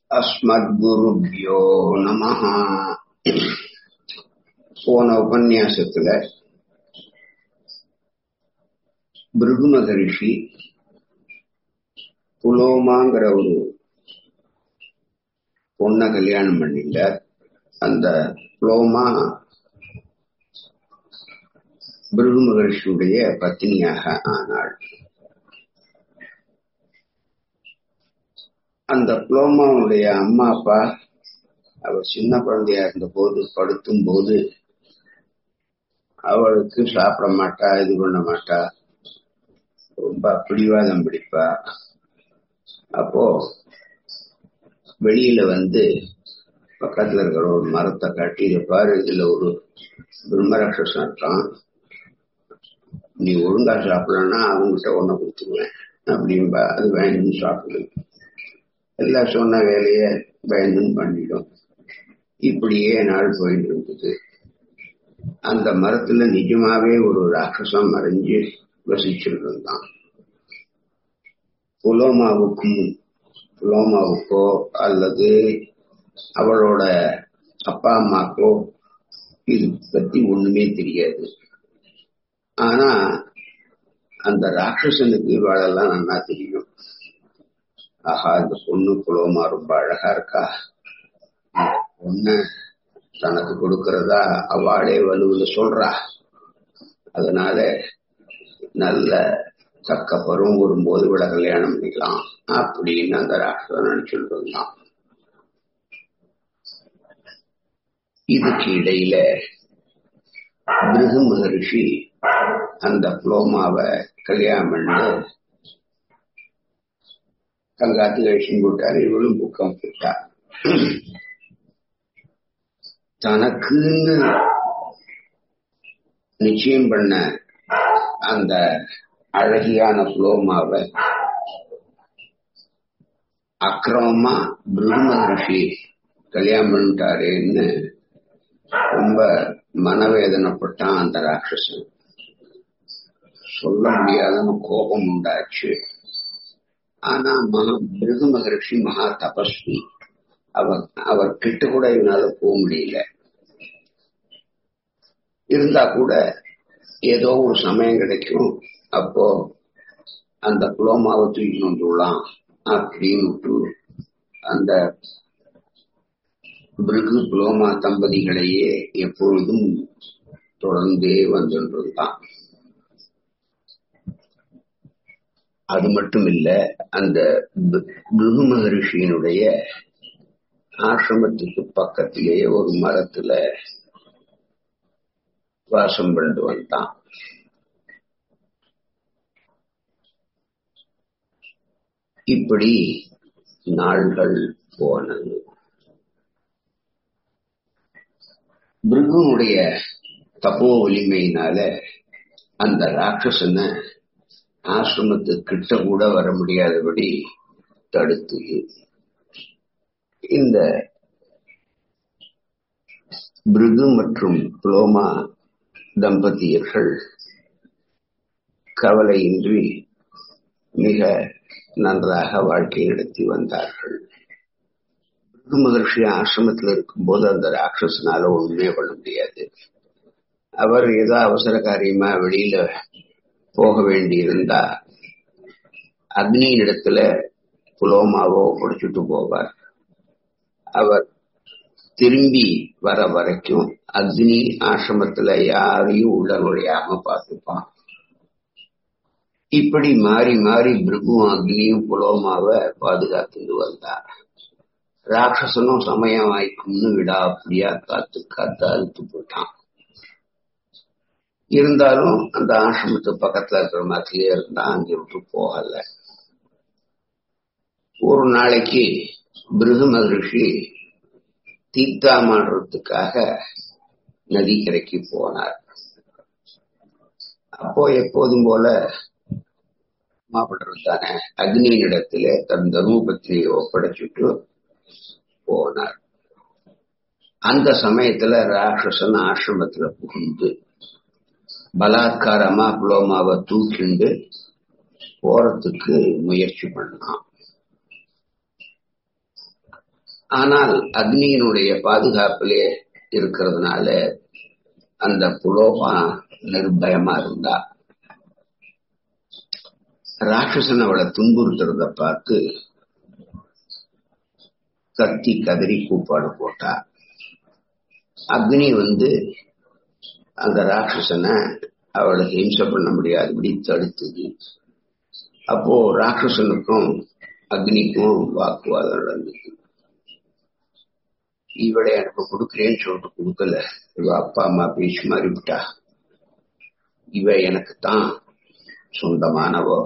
அஸ்மத்குருபியோ நம போன உபன்யாசத்துல பிருகு மகரிஷி புலோமாங்கிற ஒரு பொண்ணை கல்யாணம் பண்ணிட்டார் அந்த புலோமா பிருகு மகரிஷியுடைய பத்தினியாக ஆனாள் அந்த புலோமாவுடைய அம்மா அப்பா அவ சின்ன குழந்தையா இருந்த போது படுத்தும் போது அவளுக்கு சாப்பிட மாட்டா இது பண்ண மாட்டா ரொம்ப பிடிவாதம் பிடிப்பா அப்போ வெளியில வந்து பக்கத்துல இருக்கிற ஒரு மரத்தை காட்டி இதை பாரு இதுல ஒரு பிரம்மராட்சசம் இருக்கான் நீ ஒழுங்கா சாப்பிடலன்னா அவங்ககிட்ட ஒன்ன கொடுத்துருவேன் அப்படின்பா அது வேணும்னு சாப்பிடு எல்லாம் சொன்ன வேலைய பயந்துன்னு பண்ணிடும் இப்படியே நாள் போயிட்டு இருந்தது அந்த மரத்துல நிஜமாவே ஒரு ராட்சசம் மறைஞ்சு வசிச்சுட்டு இருந்தான் புலோமாவுக்கும் புலோமாவுக்கோ அல்லது அவளோட அப்பா அம்மாக்கோ இது பத்தி ஒண்ணுமே தெரியாது ஆனா அந்த ராட்சசனுக்கு இவாளெல்லாம் நல்லா தெரியும் ஆஹா இந்த பொண்ணு புலோமா ரொம்ப அழகா இருக்கா பொண்ணு தனக்கு கொடுக்கறதா அவளே வலுவுல சொல்றா அதனால நல்ல தக்க பருவம் வரும்போது விட கல்யாணம் பண்ணிக்கலாம் அப்படின்னு அந்த ராஷ்டிரம் நினைச்சுட்டு இருந்தான் இதுக்கு இடையில பிருகு மகரிஷி அந்த புலோமாவை கல்யாணம் பண்ணி தங்காத்து கழிச்சுன்னு போட்டாரு இவளும் புக்கம் போட்டா தனக்குன்னு நிச்சயம் பண்ண அந்த அழகியான புலோமாவை அக்கிரமமா பிருகு மகர்ஷி கல்யாணம் பண்ணிட்டாருன்னு ரொம்ப மனவேதனைப்பட்டான் அந்த ராட்சசன் சொல்ல முடியாதன்னு கோபம் உண்டாச்சு ஆனா மகா பிருகு மகரிஷி மகா தபஸ்வி அவர் அவர் கிட்ட கூட இவனால போக முடியல இருந்தா கூட ஏதோ ஒரு சமயம் கிடைக்கும் அப்போ அந்த புலோமாவை தூக்கி வந்துடலாம் அப்படின்னு அந்த பிருகு புலோமா தம்பதிகளையே எப்பொழுதும் தொடர்ந்தே வந்துருந்தான் அது மட்டும் இல்ல அந்த பிருகு மகரிஷியினுடைய ஆசிரமத்துக்கு பக்கத்திலேயே ஒரு மரத்துல வாசம் பண்ணிட்டு வந்தான் இப்படி நாள்கள் போனது பிருகுனுடைய தப்போ வலிமையினால அந்த ராட்சசனை ஆசிரமத்து கிட்ட கூட வர முடியாதபடி தடுத்தது இந்த பிருகு மற்றும் புலோமா தம்பதியர்கள் கவலையின்றி மிக நன்றாக வாழ்க்கை நடத்தி வந்தார்கள் பிருகு மகர்ஷி ஆசிரமத்தில் இருக்கும்போது அந்த ராட்சசனால ஒண்ணுமே பண்ண முடியாது அவர் ஏதோ அவசர காரியமா வெளியில போக வேண்டியிருந்தா அக்னியின் இடத்துல புலோமாவோ ஒப்படைச்சிட்டு போவார் அவர் திரும்பி வர வரைக்கும் அக்னி ஆசிரமத்துல யாரையும் உள்ள நுழையாம பார்த்துப்பான் இப்படி மாறி மாறி பிருகும் அக்னியும் புலோமாவை பாதுகாத்துட்டு வந்தார் ராட்சசனும் சமயம் வாய்க்கும்னு விடா அப்படியா காத்து காத்து அழுத்து போட்டான் இருந்தாலும் அந்த ஆசிரமத்து பக்கத்துல இருக்கிற மாதிரியே இருந்தா அங்கே விட்டு போகல ஒரு நாளைக்கு பிருகு மகரிஷி தீர்த்தாமாடுறதுக்காக நதிக்கரைக்கு போனார் அப்போ எப்போதும் போல மாப்பிடுறது தானே அக்னியின் இடத்துல தன் தர்மபத்திரியை ஒப்படைச்சிட்டு போனார் அந்த சமயத்துல ராட்சசன் ஆசிரமத்துல புகுந்து பலாத்காரமா புலோமாவை தூக்கிண்டு போறதுக்கு முயற்சி பண்ணான் ஆனால் அக்னியினுடைய பாதுகாப்பிலே இருக்கிறதுனால அந்த புலோமா நிர்பயமா இருந்தா ராட்சசன் அவளை துன்புறுத்துறத பார்த்து கத்தி கதறி கூப்பாடு போட்டா அக்னி வந்து அந்த ராட்சசனை அவளை ஹிம்சை பண்ண முடியாதபடி தடுத்தது அப்போ ராட்சசனுக்கும் அக்னிக்கும் வாக்குவாதம் நடந்தது இவளை எனக்கு கொடுக்குறேன்னு சொல்லிட்டு கொடுக்கல இவ அப்பா அம்மா பேச்சு மாறிவிட்டா இவ எனக்கு தான் சொந்தமானவோ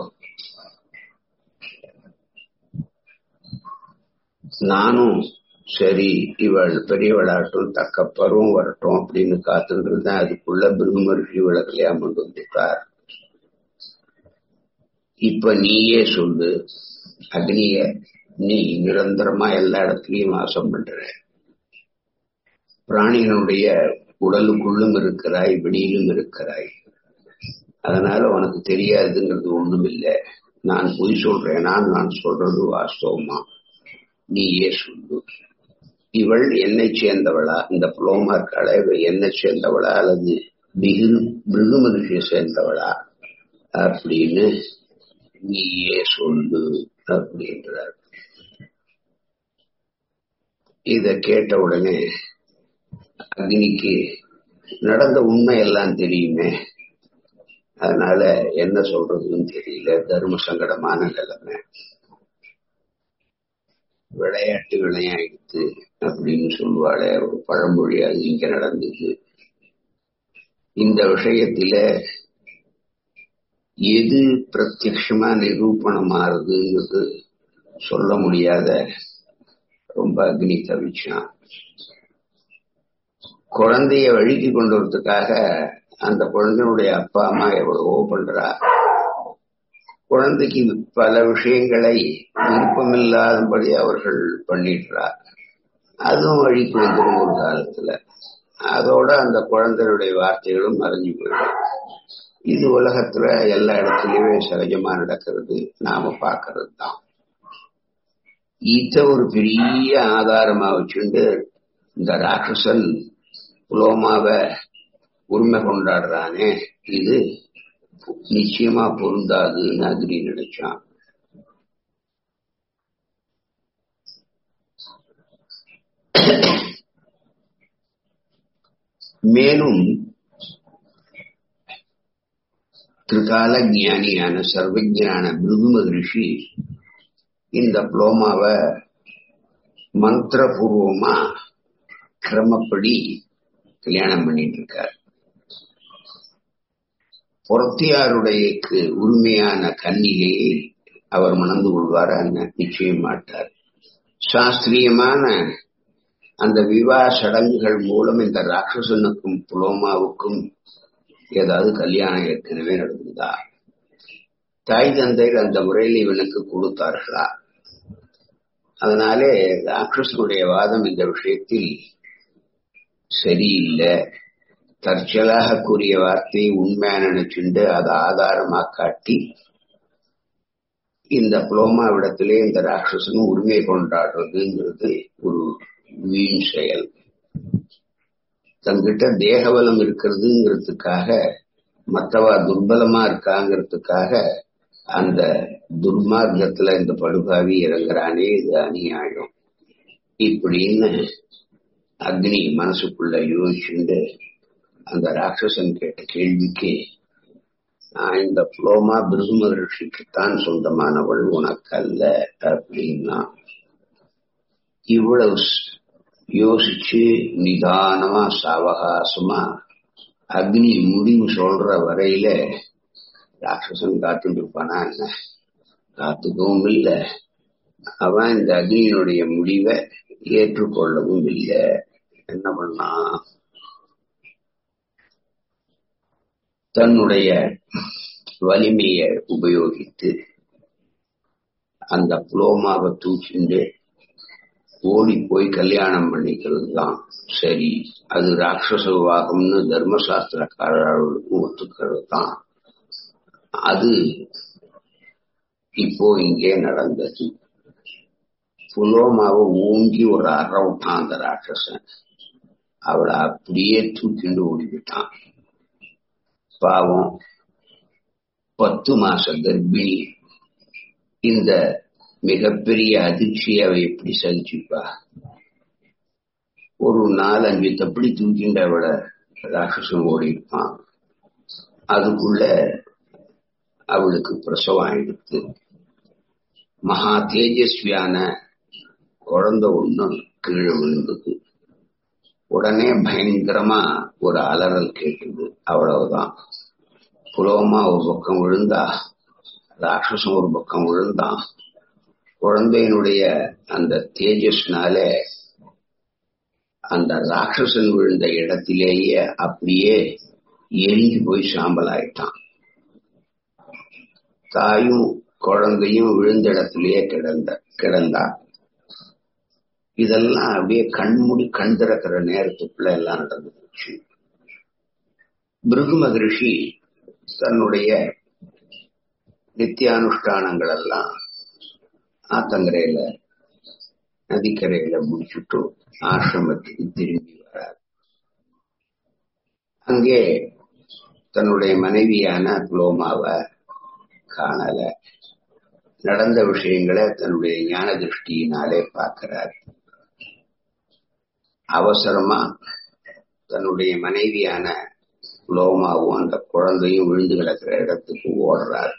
நானும் சரி இவள் பெரியவளாட்டும் தக்க பருவம் வரட்டும் அப்படின்னு காத்துட்டு இருந்தேன் அதுக்குள்ள பிருகுமரிஷி இவளை கல்யாணம் கொண்டு வந்துட்டார் இப்ப நீயே சொல்லு அக்னிய நீ நிரந்தரமா எல்லா இடத்துலயும் வாசம் பண்ற பிராணிகளுடைய உடலுக்குள்ளும் இருக்கிறாய் வெளியிலும் இருக்கிறாய் அதனால உனக்கு தெரியாதுங்கிறது ஒண்ணும் இல்லை நான் பொய் சொல்றேனா நான் சொல்றது வாஸ்தவமா நீயே சொல்லு இவள் என்னை சேர்ந்தவளா இந்த புலோமா இருக்காள இவள் என்னை சேர்ந்தவளா அல்லது மிகு மிருகு மனுஷிய சேர்ந்தவளா அப்படின்னு நீயே சொல்லு அப்படின்றார் இத கேட்ட உடனே அக்னிக்கு நடந்த உண்மை எல்லாம் தெரியுமே அதனால என்ன சொல்றதுன்னு தெரியல தர்ம சங்கடமான நிலைமை விளையாட்டு விளையாடுத்து அப்படின்னு சொல்லுவாளே ஒரு பழமொழி அது இங்க நடந்தது இந்த விஷயத்தில எது பிரத்யமா நிரூபணமாறுதுங்கிறது சொல்ல முடியாத ரொம்ப அக்னி தவிச்சான் குழந்தைய வழிக்கு கொண்டு வரதுக்காக அந்த குழந்தையுடைய அப்பா அம்மா எவ்வளவோ பண்றா குழந்தைக்கு பல விஷயங்களை விருப்பமில்லாதபடி அவர்கள் பண்ணிடுறா அதுவும் வழிக்கு வந்துடும் ஒரு காலத்துல அதோட அந்த குழந்தையுடைய வார்த்தைகளும் மறைஞ்சு போயிடும் இது உலகத்துல எல்லா இடத்துலயுமே சகஜமா நடக்கிறது நாம பாக்குறது தான் இத ஒரு பெரிய ஆதாரமா வச்சுண்டு இந்த ராட்சசன் புலோமாவை உரிமை கொண்டாடுறானே இது நிச்சயமா பொருந்தாதுன்னு அக்னி நினைச்சான் மேலும் திரிகால ஞானியான சர்வஜனான பிருகு மகரிஷி இந்த புலோமாவை மந்திரபூர்வமா கிரமப்படி கல்யாணம் பண்ணிட்டு இருக்கார் பொறத்தியாருடையக்கு உரிமையான கன்னிகையை அவர் மணந்து கொள்வார் நிச்சயம் மாட்டார் சாஸ்திரியமான அந்த விவாக சடங்குகள் மூலம் இந்த ராட்சசனுக்கும் புலோமாவுக்கும் ஏதாவது கல்யாணம் ஏற்கனவே நடந்ததா தாய் தந்தையர் அந்த முறையில் இவனுக்கு கொடுத்தார்களா அதனாலே ராட்சசனுடைய வாதம் இந்த விஷயத்தில் சரியில்லை தற்செயலாக கூறிய வார்த்தையை உண்மையா நினைச்சுண்டு அதை ஆதாரமா காட்டி இந்த புலோமாவிடத்திலே இந்த ராட்சசனும் உரிமை கொண்டாடுறதுங்கிறது ஒரு வீண் செயல் தங்கிட்ட தேகபலம் இருக்கிறதுங்கிறதுக்காக மற்றவா துர்பலமா இருக்காங்கிறதுக்காக அந்த துர்மார்க்கத்துல இந்த படுபாவி இறங்குறானே இது அநியாயம் இப்படின்னு அக்னி மனசுக்குள்ள யோசிச்சுண்டு அந்த ராட்சசன் கேட்ட கேள்விக்கு நான் இந்த புலோமா பிருகு மகர்ஷிக்குத்தான் சொந்தமானவள் உனக்கு அல்ல அப்படின்னா இவ்வளவு யோசிச்சு நிதானமா சாவகாசமா அக்னி முடிவு சொல்ற வரையில ராட்சசன் காத்துட்டு இருப்பானா என்ன காத்துக்கவும் இல்லை அவன் இந்த அக்னியினுடைய முடிவை ஏற்றுக்கொள்ளவும் இல்லை என்ன பண்ணா தன்னுடைய வலிமையை உபயோகித்து அந்த புலோமாவை தூக்கிண்டு ஓடி போய் கல்யாணம் பண்ணிக்கிறது தான் சரி அது ராட்சச விவாகம்னு தர்மசாஸ்திரக்காரர்களுக்கும் ஒத்துக்கிறது தான் அது இப்போ இங்கே நடந்தது புலோமாவை ஓங்கி ஒரு அற விட்டான் அந்த ராட்சசன் அவளை அப்படியே தூக்கிண்டு ஓடிவிட்டான் பாவம் பத்து மாச கர்ப்பிணி இந்த மிகப்பெரிய அதிர்ச்சியை அவ எப்படி சகிச்சுப்பா ஒரு நாலஞ்சு தப்படி தூக்கிண்ட அவளை ராட்சசன் ஓடி இருப்பான் அதுக்குள்ள அவளுக்கு பிரசவம் ஆயிடுத்து மகா தேஜஸ்வியான குழந்தை ஒண்ணு கீழே விழுந்தது உடனே பயங்கரமா ஒரு அலறல் கேட்டது அவ்வளவுதான் புலோமா ஒரு பக்கம் விழுந்தா ராட்சசம் ஒரு பக்கம் விழுந்தான் குழந்தையினுடைய அந்த தேஜஸ்னால அந்த ராட்சசன் விழுந்த இடத்திலேயே அப்படியே எரிஞ்சு போய் சாம்பல் ஆயிட்டான் தாயும் குழந்தையும் விழுந்த இடத்திலேயே கிடந்த கிடந்தா இதெல்லாம் அப்படியே கண்மூடி கண் திறக்கிற நேரத்துக்குள்ள எல்லாம் நடந்துச்சு பிருகு மகரிஷி தன்னுடைய நித்தியானுஷ்டானங்கள் எல்லாம் ஆத்தங்கரையில நதிக்கரையில முடிச்சுட்டு ஆசிரமத்துக்கு திரும்பி வரார் அங்கே தன்னுடைய மனைவியான புலோமாவை காணல நடந்த விஷயங்களை தன்னுடைய ஞான திருஷ்டியினாலே பார்க்கிறார் அவசரமா தன்னுடைய மனைவியான புலோமாவும் அந்த குழந்தையும் விழுந்து கிடக்கிற இடத்துக்கு ஓடுறார்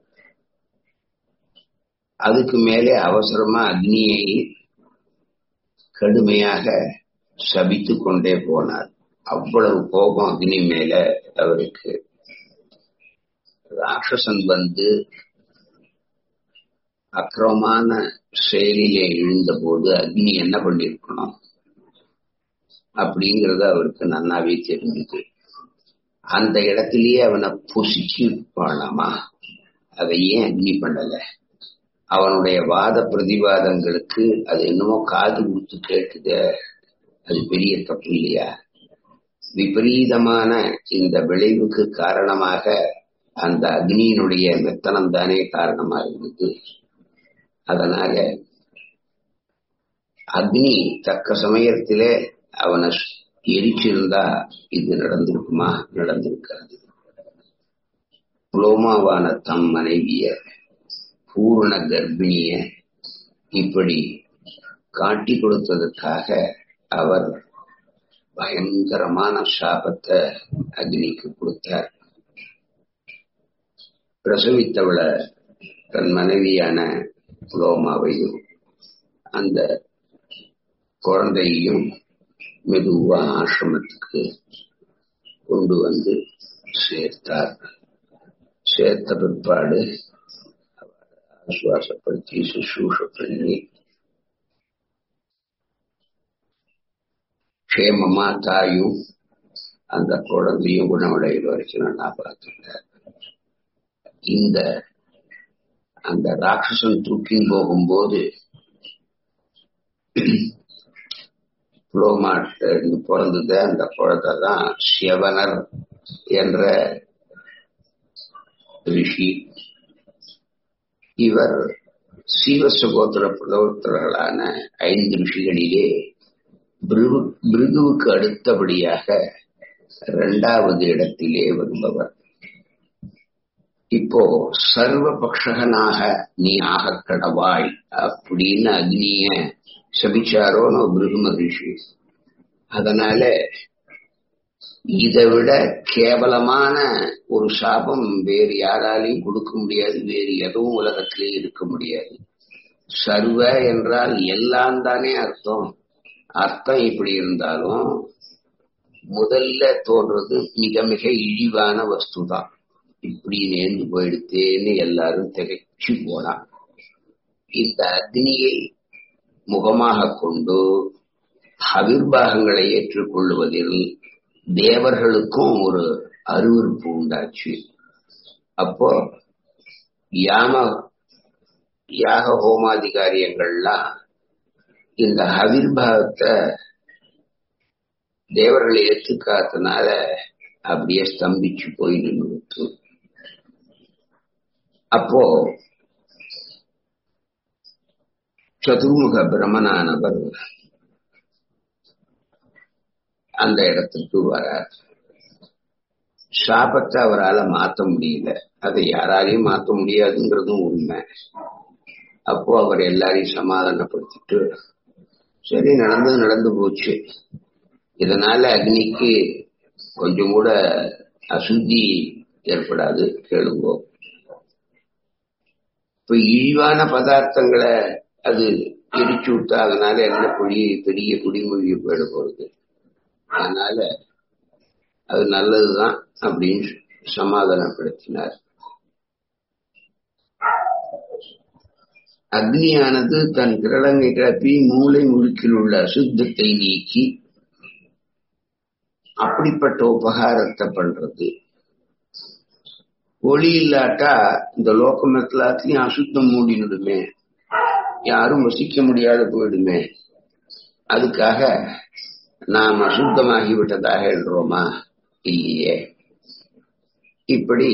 அதுக்கு மேலே அவசரமா அக்னியை கடுமையாக சபித்து கொண்டே போனார் அவ்வளவு கோபம் அக்னி மேல அவருக்கு ராட்சசன் வந்து அக்கிரமான செயலிலே எழுந்த போது அக்னி என்ன பண்ணிருக்கணும் அப்படிங்கறது அவருக்கு நன்னாவே தெரிஞ்சது அந்த இடத்திலேயே அவனை பொசிச்சு பாடலாமா அதை ஏன் அக்னி பண்ணல அவனுடைய வாத பிரதிவாதங்களுக்கு அது என்னமோ காது கொடுத்து கேட்டுத அது பெரிய தப்பு இல்லையா விபரீதமான இந்த விளைவுக்கு காரணமாக அந்த அக்னியினுடைய மெத்தனம் தானே காரணமா இருந்தது அதனால அக்னி தக்க சமயத்திலே அவனை எரிச்சிருந்தா இது நடந்திருக்குமா நடந்திருக்காது புலோமாவான தம் மனைவிய பூர்ண கர்ப்பிணிய இப்படி காட்டி கொடுத்ததற்காக அவர் பயங்கரமான சாபத்தை அக்னிக்கு கொடுத்தார் பிரசவித்தவளை தன் மனைவியான புலோமாவையும் அந்த குழந்தையையும் மெதுவா ஆசிரமத்துக்கு கொண்டு வந்து சேர்த்தார் சேர்த்த பிற்பாடு ஆசுவாசப்படுத்தி சுசூஷ பண்ணி க்ஷேமமா தாயும் அந்த குழந்தையும் குணமடைகிற வரைக்கும் நல்லா பார்த்துட்டார் இந்த அந்த ராட்சசன் தூக்கின் போகும்போது புலோமாட்டு பிறந்தது அந்த குழந்தை தான் சிவனர் என்ற ரிஷி இவர் சீவசகோத்திர புலோத்தர்களான ஐந்து ரிஷிகளிலே பிருகுவுக்கு அடுத்தபடியாக இரண்டாவது இடத்திலே வருபவர் இப்போ சர்வ பக்ஷகனாக நீ ஆக கடவாய் அப்படின்னு அக்னிய சபிச்சாரோன்னு பிருகு மகிழ்ச்சி அதனால இதை விட கேவலமான ஒரு சாபம் வேறு யாராலையும் கொடுக்க முடியாது வேறு எதுவும் உலகத்திலே இருக்க முடியாது சர்வ என்றால் எல்லாம் தானே அர்த்தம் அர்த்தம் இப்படி இருந்தாலும் முதல்ல தோன்றது மிக மிக இழிவான வஸ்து தான் இப்படி நேர்ந்து போயிடுத்தேன்னு எல்லாரும் திகைச்சு போனான் இந்த அக்னியை முகமாக கொண்டு அவிர்வாகங்களை ஏற்றுக்கொள்வதில் தேவர்களுக்கும் ஒரு அருவறுப்பு உண்டாச்சு அப்போ யாம யாக ஹோமாதிகாரியங்கள்லாம் இந்த அவிர்வாகத்தை தேவர்களை ஏற்றுக்காதனால அப்படியே ஸ்தம்பிச்சு போய் நின்று அப்போ சதுர்முக பிரமனானவர் அந்த இடத்துக்கு வரார் சாபத்தை அவரால் மாத்த முடியல அதை யாராலையும் மாத்த முடியாதுங்கிறதும் உண்மை அப்போ அவர் எல்லாரையும் சமாதானப்படுத்திட்டு சரி நடந்தது நடந்து போச்சு இதனால அக்னிக்கு கொஞ்சம் கூட அசுத்தி ஏற்படாது கேளுங்கோ இப்ப இழிவான பதார்த்தங்களை அது எரிச்சு விட்டா அதனால என்ன குழி பெரிய குடிமொழி போயிட போறது அதனால அது நல்லதுதான் அப்படின்னு சமாதானப்படுத்தினார் அக்னியானது தன் கிரளங்கை கிளப்பி மூளை முழுக்கில் உள்ள அசுத்தத்தை நீக்கி அப்படிப்பட்ட உபகாரத்தை பண்றது ஒளி இல்லாட்டா இந்த லோகம் எல்லாத்தையும் அசுத்தம் மூடிடுமே யாரும் வசிக்க முடியாத போயிடுமே அதுக்காக நாம் அசுத்தமாகி விட்டதாக என்றோமா இல்லையே இப்படி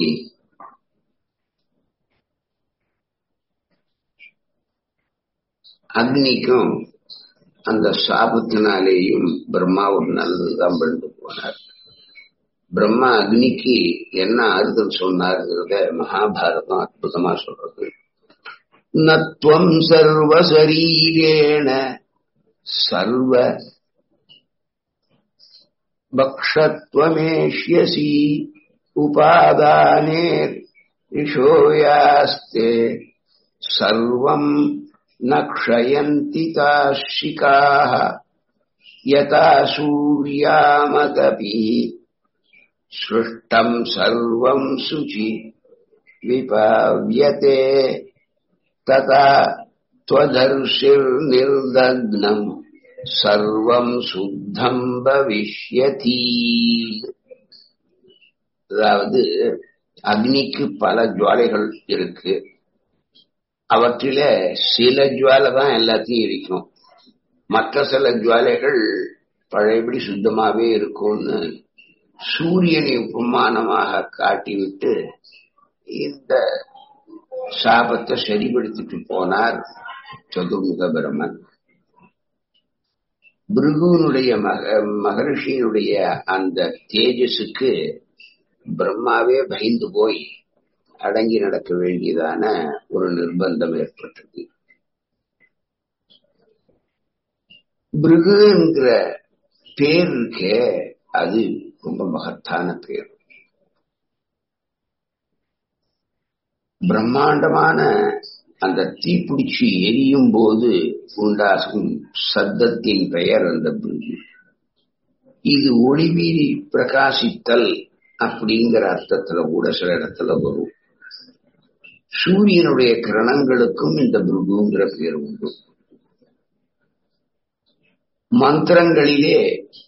அக்னிக்கும் அந்த சாபத்தினாலேயும் பிரம்மா ஒரு நல்லதுதான் பண்ணிட்டு போனார் பிரம்மா அக்னிக்கு என்ன ஆறுதல் சொன்னார்ங்கிறத மகாபாரதம் அற்புதமா சொல்றது நத்வம் சர்வ சரீரேண சர்வ பக்ஷத்வமேஷ்யசி உபாதானேர் ரிஷோயாஸ்தே சர்வம் न क्षयन्ति ताशिकाः यथा सूर्यामतपिः सृष्टम् सर्वम् शुचि विपाव्यते तथा त्वदर्शिर्निर्दग्नम् சர்வம் சுத்தம் பவிஷ்யதி அதாவது அக்னிக்கு பல ஜுவாலைகள் இருக்கு அவற்றில சில ஜுவாலை தான் எல்லாத்தையும் இருக்கும் மற்ற சில ஜுவாலைகள் பழையபடி சுத்தமாவே இருக்கும்னு சூரியனை உபமானமாக காட்டிவிட்டு இந்த சாபத்தை சரிபடுத்திட்டு போனார் சதுர்முக பிரமன் பிருகுனுடைய மக மகரிஷியினுடைய அந்த தேஜஸுக்கு பிரம்மாவே பயந்து போய் அடங்கி நடக்க வேண்டியதான ஒரு நிர்பந்தம் ஏற்பட்டது பிருகு என்கிற பேர் இருக்கே அது ரொம்ப மகத்தான பேர் பிரம்மாண்டமான அந்த தீப்பிடிச்சு எரியும் போது உண்டாகும் சத்தத்தின் பெயர் அந்த பிருகு இது ஒளிவீரி பிரகாசித்தல் அப்படிங்கிற அர்த்தத்துல கூட சில இடத்துல வரும் சூரியனுடைய கிரணங்களுக்கும் இந்த பிருகுங்கிற பேர் உண்டு மந்திரங்களிலே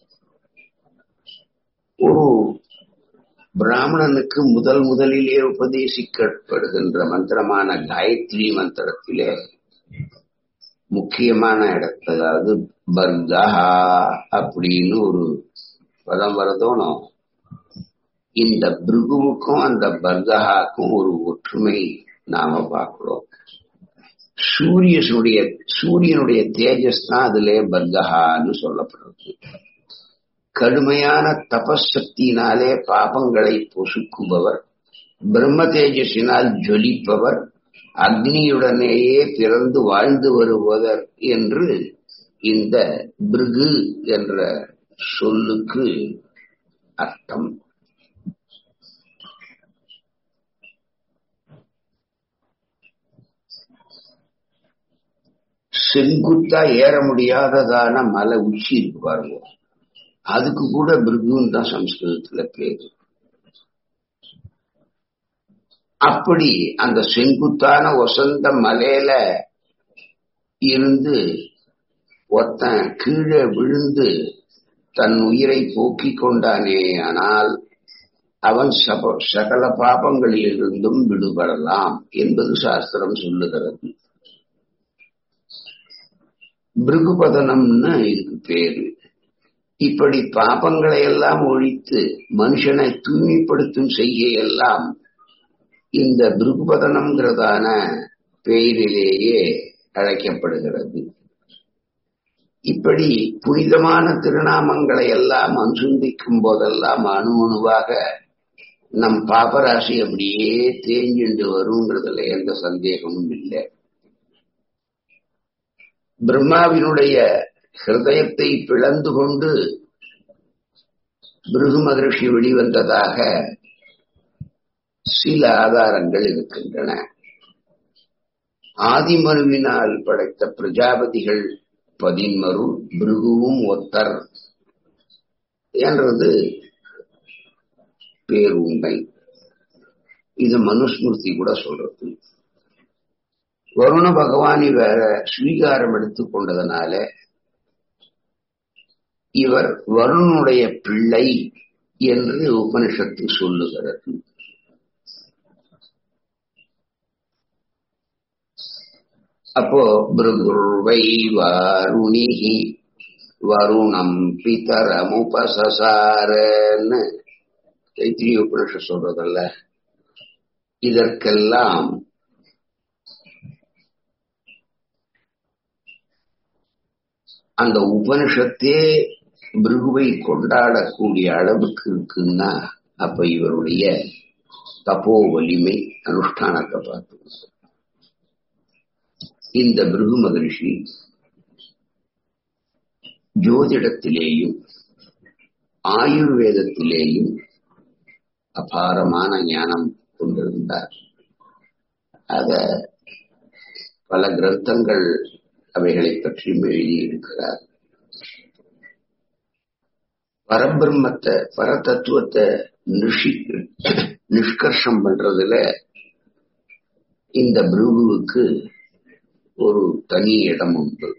ஒரு பிராமணனுக்கு முதல் முதலிலே உபதேசிக்கப்படுகின்ற மந்திரமான காயத்ரி மந்திரத்திலே முக்கியமான இடத்துல அதாவது பர்தஹா அப்படின்னு ஒரு பதம் வரதோனும் இந்த பிருகுவுக்கும் அந்த பர்தஹாக்கும் ஒரு ஒற்றுமை நாம பார்க்கிறோம் சூரியனுடைய சூரியனுடைய தேஜஸ் தான் அதிலே பர்தஹான்னு சொல்லப்படுறது கடுமையான தபசக்தியினாலே பாபங்களை பொசுக்குபவர் பிரம்ம தேஜஸினால் ஜொலிப்பவர் அக்னியுடனேயே பிறந்து வாழ்ந்து வருவதர் என்று இந்த பிருகு என்ற சொல்லுக்கு அர்த்தம் செங்குத்தா ஏற முடியாததான மலை உச்சி இருக்கு பாருங்க அதுக்கு கூட பிருகுன்னு தான் சம்ஸ்கிருதத்துல பேரு அப்படி அந்த செங்குத்தான வசந்த மலையில இருந்து ஒருத்தன் கீழே விழுந்து தன் உயிரை போக்கிக் கொண்டானே ஆனால் அவன் சப சகல பாபங்களிலிருந்தும் விடுபடலாம் என்பது சாஸ்திரம் சொல்லுகிறது பிருகுபதனம்னு இதுக்கு பேரு இப்படி பாபங்களை எல்லாம் ஒழித்து மனுஷனை தூய்மைப்படுத்தும் செய்கையெல்லாம் இந்த பிருகுபதனம்ங்கிறதான பெயரிலேயே அழைக்கப்படுகிறது இப்படி புனிதமான திருநாமங்களை எல்லாம் அனுசந்திக்கும் போதெல்லாம் அணு அணுவாக நம் பாபராசி அப்படியே தேஞ்சுண்டு வருங்கிறதுல எந்த சந்தேகமும் இல்லை பிரம்மாவினுடைய ஹிருதயத்தை பிளந்து கொண்டு பிருகு மகர்ஷி வெளிவந்ததாக சில ஆதாரங்கள் இருக்கின்றன ஆதிமனுவினால் படைத்த பிரஜாபதிகள் பதின்மரு பிருகுவும் ஒத்தர் என்றது பேருண்மை இது மனுஸ்மிருதி கூட சொல்றது வருண பகவான் இவர ஸ்வீகாரம் எடுத்துக் கொண்டதனால இவர் வருணனுடைய பிள்ளை என்று உபனிஷத்து சொல்லுகிறது அப்போ பிருகுர்வை வாருணிகி வருணம் பிதரமுபசசாரன்னு தைத்திரிய உபனிஷ சொல்றதல்ல இதற்கெல்லாம் அந்த உபனிஷத்தே பிருகுவை கொண்டாடக்கூடிய அளவுக்கு இருக்குன்னா அப்ப இவருடைய தப்போ வலிமை அனுஷ்டானத்தை பார்த்து இந்த பிருகு மகரிஷி ஜோதிடத்திலேயும் ஆயுர்வேதத்திலேயும் அபாரமான ஞானம் கொண்டிருந்தார் அத பல கிரந்தங்கள் அவைகளை பற்றியும் எழுதியிருக்கிறார் பரபிரம்மத்தை பரதத்துவத்தை நிஷி நிஷ்கர்ஷம் பண்றதுல இந்த பிருகுவுக்கு ஒரு தனி இடம் உண்டு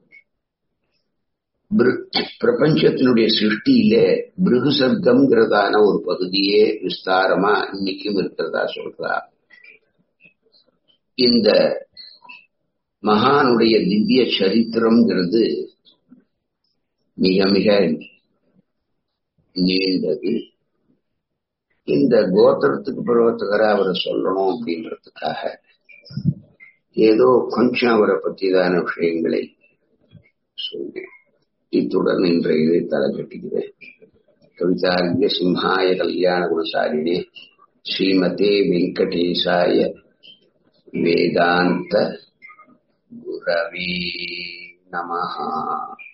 பிரபஞ்சத்தினுடைய சிருஷ்டியில பிருகு சப்தம்ங்கிறதான ஒரு பகுதியே விஸ்தாரமா இன்னைக்கும் இருக்கிறதா சொல்றா இந்த மகானுடைய திவ்ய சரித்திரம்ங்கிறது மிக மிக நீண்டது இந்த கோத்திரத்துக்கு பிரவர்த்தகரை அவரை சொல்லணும் அப்படின்றதுக்காக ஏதோ கொஞ்சம் அவரை பற்றிதான விஷயங்களை சொன்னேன் இத்துடன் இன்றைய இதை தலை கட்டுகிறேன் கவிதாரிய சிம்ஹாய கல்யாண குணசாலினே ஸ்ரீமதே வெங்கடேசாய வேதாந்த குரவே நமஹா